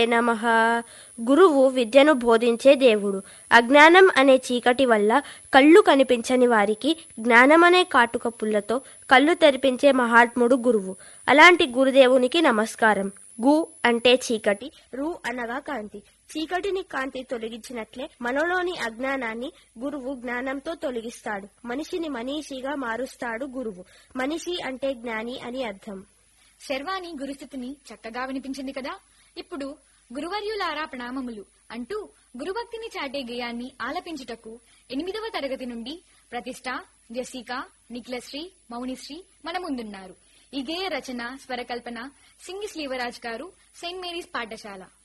నమః గురువు విద్యను బోధించే దేవుడు అజ్ఞానం అనే చీకటి వల్ల కళ్ళు కనిపించని వారికి జ్ఞానం అనే కాటుక పుల్లతో కళ్ళు తెరిపించే మహాత్ముడు గురువు అలాంటి గురుదేవునికి నమస్కారం గు అంటే చీకటి రు అనగా కాంతి చీకటిని కాంతి తొలగించినట్లే మనలోని అజ్ఞానాన్ని గురువు జ్ఞానంతో తొలగిస్తాడు మనిషిని మనీషిగా మారుస్తాడు గురువు మనిషి అంటే జ్ఞాని అని అర్థం శర్వాణి గురుస్థితిని చక్కగా వినిపించింది కదా ఇప్పుడు గురువర్యులారా ప్రణామములు అంటూ గురుభక్తిని చాటే గేయాన్ని ఆలపించుటకు ఎనిమిదవ తరగతి నుండి ప్రతిష్ట జసిక నిఖిలశ్రీ మౌనిశ్రీ మన ముందున్నారు ఈ గేయ రచన స్వరకల్పన సింగి శ్రీవరాజ్ గారు సెయింట్ మేరీస్ పాఠశాల